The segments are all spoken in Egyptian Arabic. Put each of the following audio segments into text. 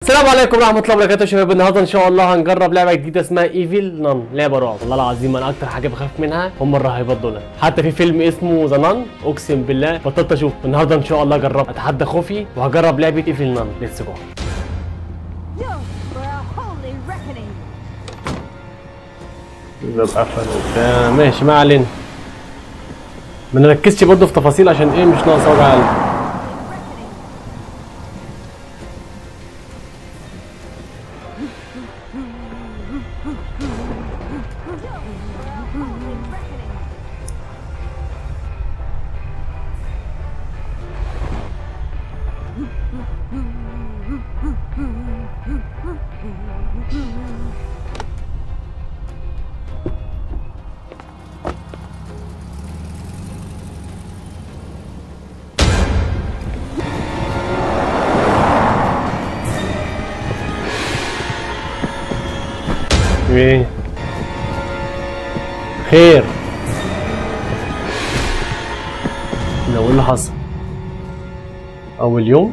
السلام عليكم ورحمه الله وبركاته يا شباب النهارده ان شاء الله هنجرب لعبه جديده اسمها ايفل نان لعبه رعب والله العظيم انا اكتر حاجه بخاف منها هم الرهيبات دول حتى في فيلم اسمه ذا نان اقسم بالله بطلت اشوف النهارده ان شاء الله اجرب اتحدى خوفي وهجرب لعبه ايفل نان ليتس جو Yo, for a holy reckoning. الباب قفل وبتاع ماشي ما علينا ما نركزش برضه في تفاصيل عشان ايه مش ناقص وجع قلب ايه خير لو ايه اللي حصل اول يوم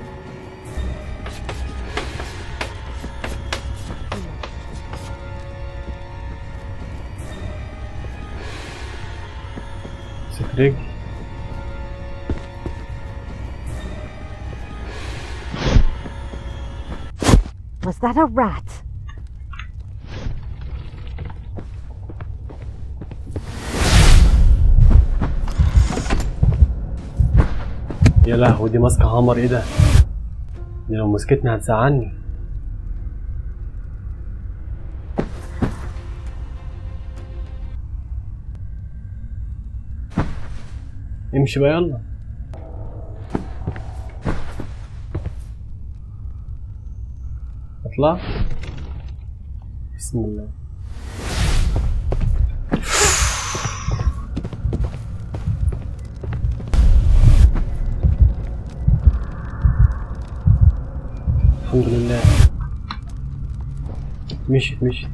سكريج Was that a rat? يا لهوي دي ماسكة هامر ايه ده دي لو مسكتني هتزعلني امشي بقى يلا اطلع بسم الله الحمد لله مشيت مشيت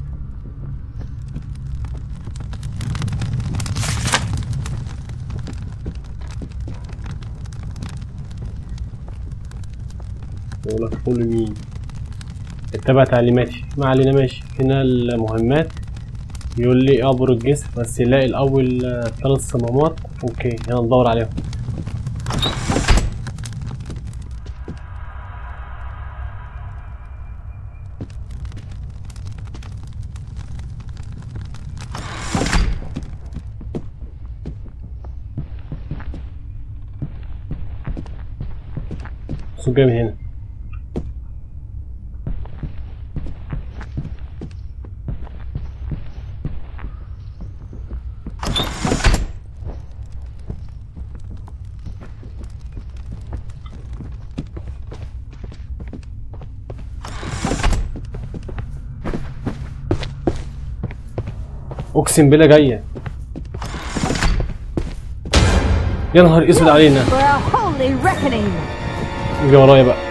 يقول لك فول مين اتبع تعليماتي ما علينا ماشي هنا المهمات يقول لي اعبر الجسر بس يلاقي الاول ثلاث صمامات اوكي هنا ندور عليهم صوت جاي من هنا اقسم بالله جايه يا نهار اسود علينا For a holy reckoning. يجي ورايا بقى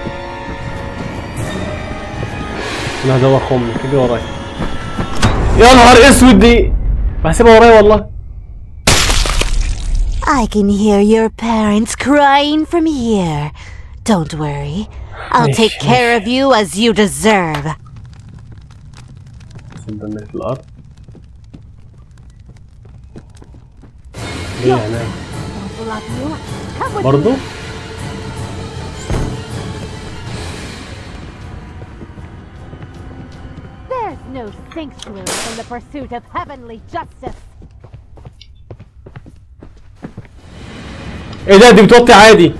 انا هدور خمك يجي ورايا يا نهار اسود دي بحسبها ورايا والله I can hear your parents crying from here. Don't worry. I'll take Nice, care of you as you deserve. صدمت في الارض ليه هناك Careful of you. Come with برضو me. There's no sanctuary in the pursuit of heavenly justice. ايه ده دي بتوطي عادي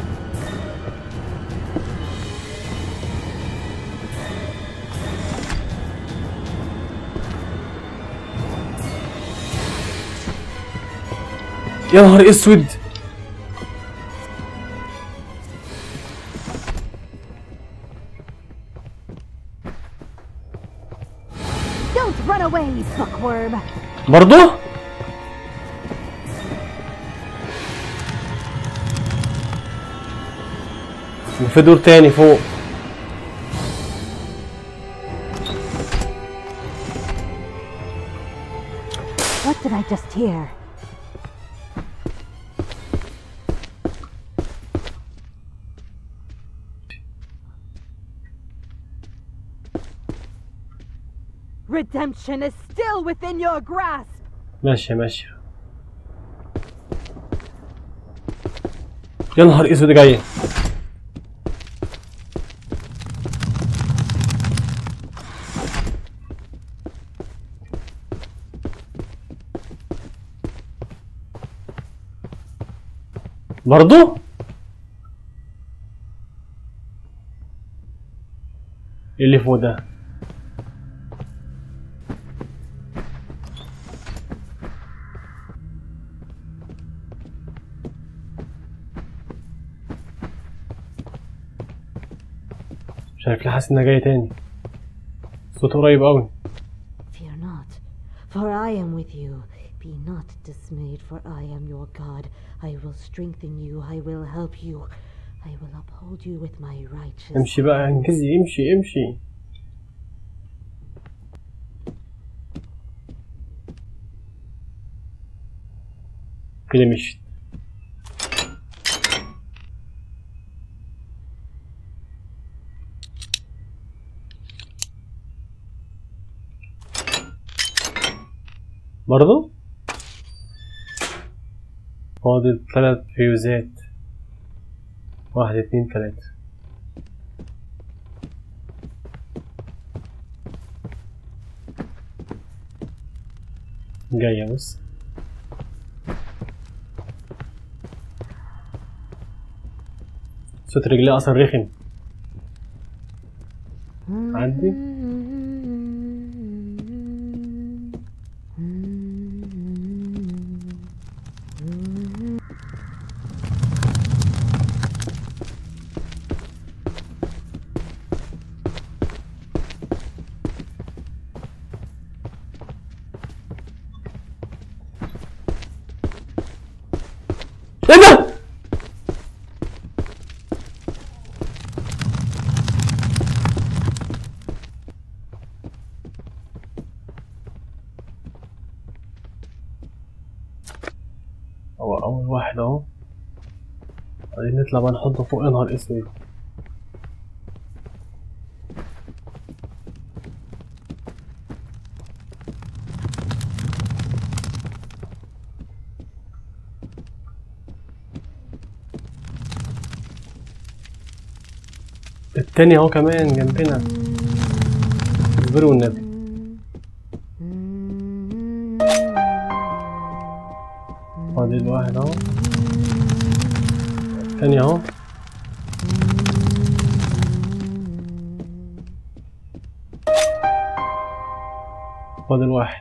يا نهار اسود Don't run away, bookworm. برضو في دور تاني فوق What did I just hear? Redemption is still within your grasp. ماشية ماشية يا نهار اسود جاية برضو ايه اللي فوق ده مش عارف ليه حاسس انها جايه تاني صوت قريب قوي Fear not, for I am with you. Be not dismayed, for I am your God. I will strengthen you, I will help you. I will uphold you with my righteous. امشي بقى انجزي امشي امشي كده مشيت برضو فاضل ثلاث فيوزات واحد اتنين تلاتة جاية بص صوت رجلي أصلا رخم عندي ايه ده؟ هو أول واحد أهو بعدين نطلع بقى نحطه فوق يا نهار أسود التاني اهو كمان جنبنا اصبروا النبي فاضل واحد اهو التاني اهو فاضل واحد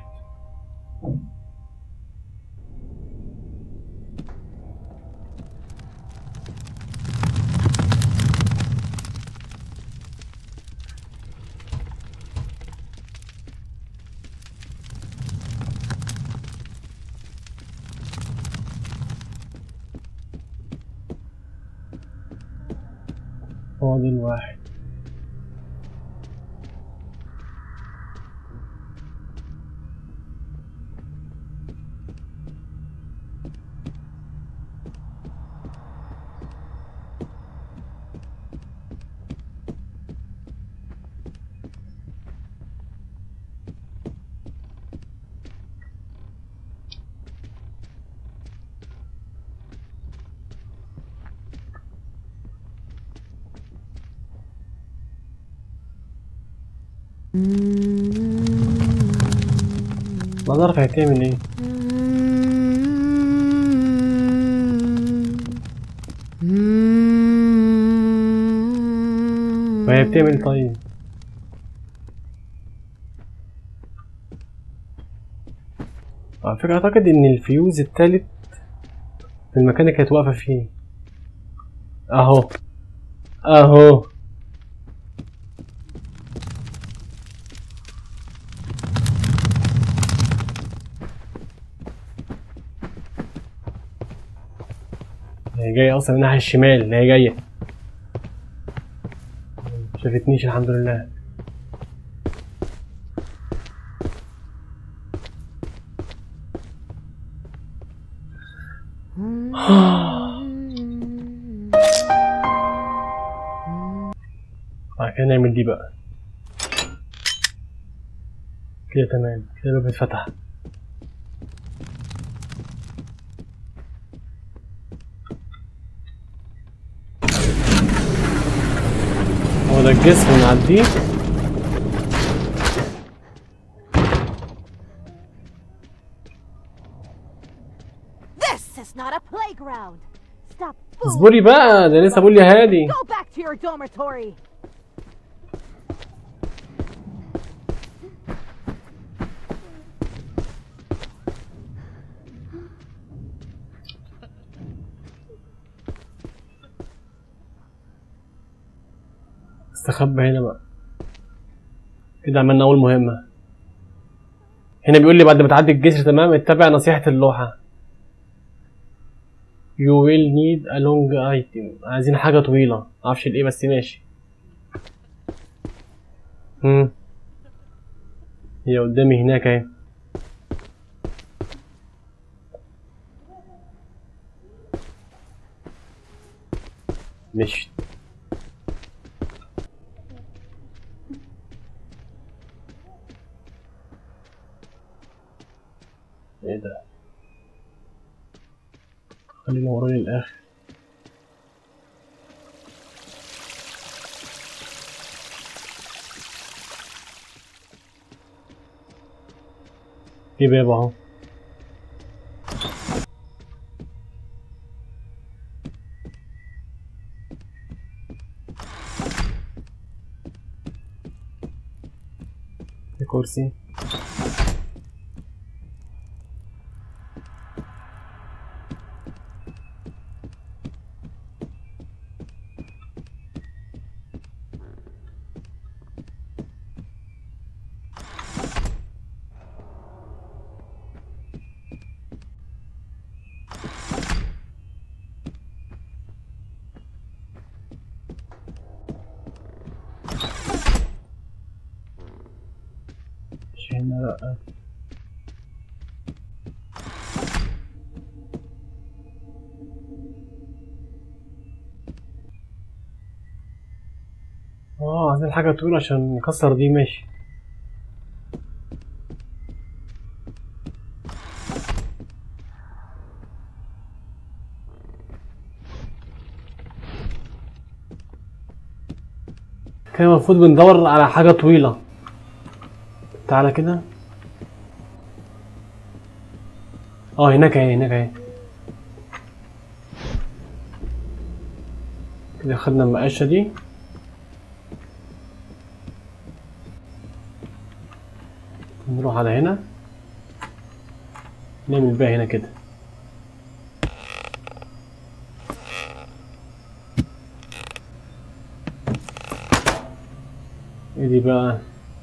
فاضل واحد ما اعرف هيتعمل ايه وهي بتعمل طيب على فكرة أعتقد إن الفيوز التالت في المكان اللي كانت واقفة فيه أهو أهو هي جاية أصلا من الناحية الشمال اللي هي جاية شافتنيش الحمد لله بعد كده نعمل دي بقى كده تمام كده الباب اتفتح هو ده الجسم نعديه This is not a playground! Stop fooling! اصبري بقى ده لسه بقول يا هادي Go back to your dormitory! استخبى هنا بقى كده عملنا اول مهمة هنا بيقول لي بعد ما تعدي الجسر تمام اتبع نصيحة اللوحة You will need a long item عايزين حاجة طويلة معرفش الايه بس ماشي هم هي قدامي هناك اهي مشت ايه ده خلينا وراني الاخر في باب اهو في كرسي مش هنا لأ اه عايزين حاجة طويلة عشان نكسر دي ماشي كان المفروض بندور على حاجة طويلة تعالى كده اه هناك اهي هناك اهي كده خدنا المقاشة دي نروح على هنا نعمل بقى هنا كده ايه دي بقى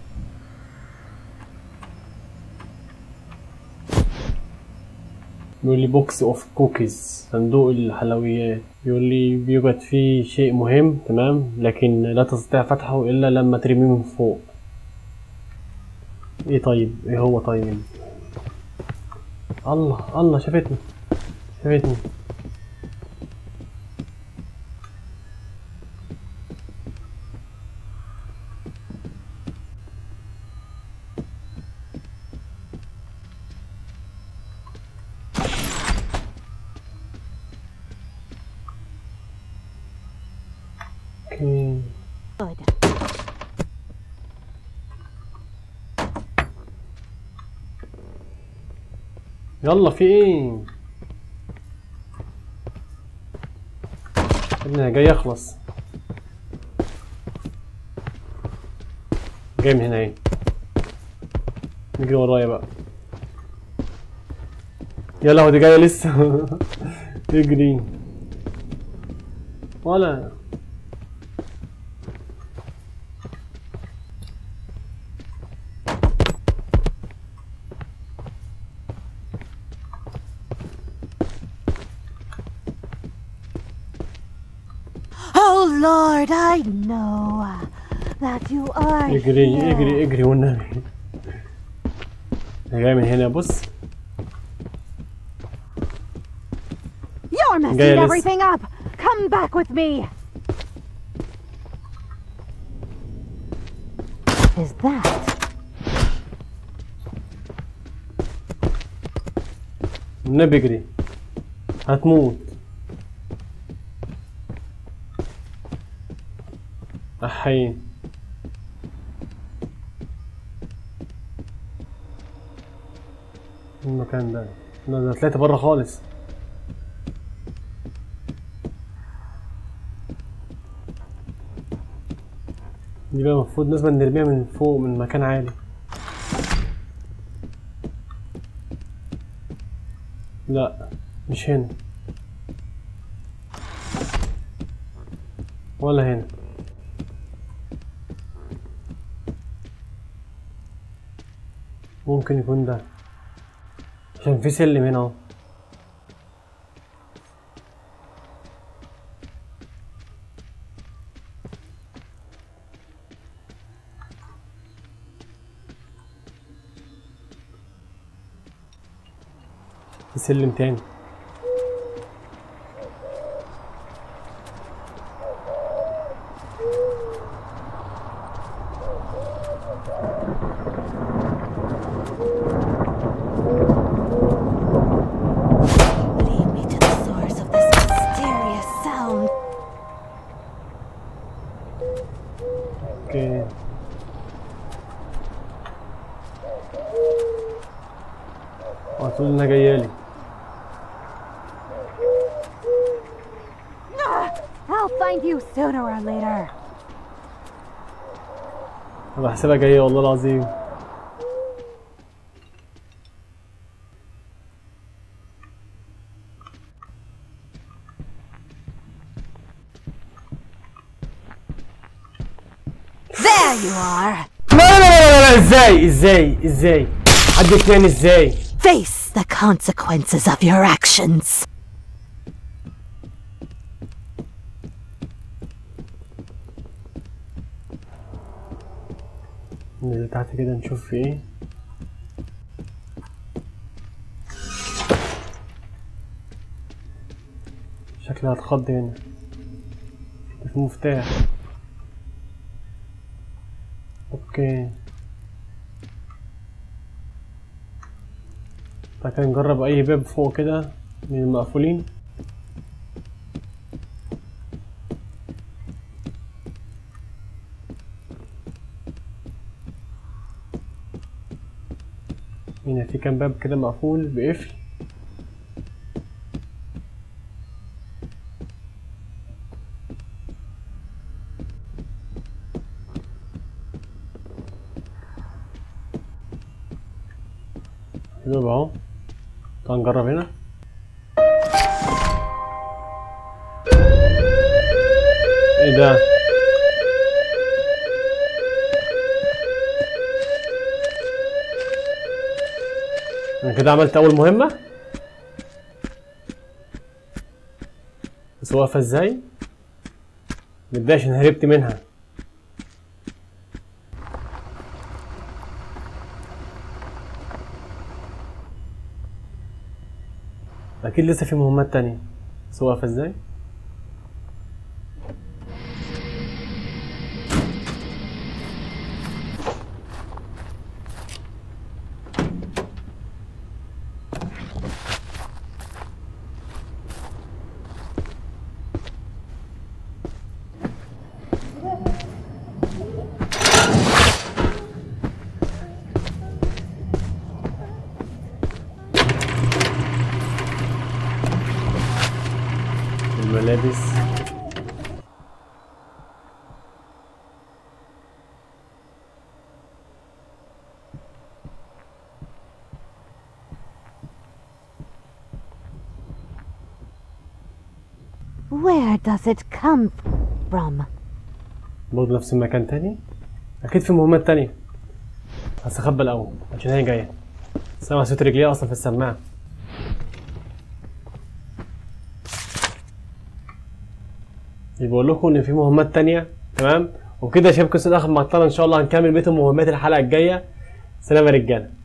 بيقول لي بوكس اوف كوكيز صندوق الحلويات بيقول لي بيوجد فيه شيء مهم تمام لكن لا تستطيع فتحه الا لما ترميه من فوق ايه طيب ايه هو طيب الله الله شافتني شافتني اوكي Good. يلا في ايه ابني جاي يخلص جاي من هنا ايه نجري ورايا بقى يا لهوي دي جايه لسه اجري ولا Oh Lord, I know that you are اجري here. اجري اجري والنبي أنا جاي من هنا بص You're messing Gaya, let's- everything up. Come back with me. Is that? النبي اجري هتموت احين المكان ده لا ده طلعت بره خالص دي بقى المفروض لازم نرميها من فوق من مكان عالي لا مش هنا ولا هنا ممكن يكون ده عشان في سلم هنا اهو في سلم تاني Lead me to the source of this mysterious sound. اوكي هتقول انها جايالي I'll find you sooner or later. انا بحسبها جايه والله العظيم There you are! لا لا لا لا لا ازاي ازاي ازاي حد اتنين ازاي Face the consequences of your actions. ننزل تحت كده نشوف في ايه شكلها هتخض هنا في مفتاح اوكي تعالى كده نجرب اي باب فوق كده من المقفولين هنا في كام باب كده مقفول بقفل في باب اهو تعال نجرب هنا ايه ده انا كده عملت اول مهمة بس واقفة ازاي متضايق عشان هربت منها اكيد لسه في مهمات تانية بس واقفة ازاي الملابس Where does it come from? برضه نفس المكان تاني اكيد في مهمات تانية بس اخبى الاول عشان هي جاية سامع صوت رجليها اصلا في السماعة بقول لكم ان في مهمات تانية تمام وكده يا شباب قصة اخر مقطع ان شاء الله هنكمل بيت المهمات الحلقة الجاية سلام يا رجالة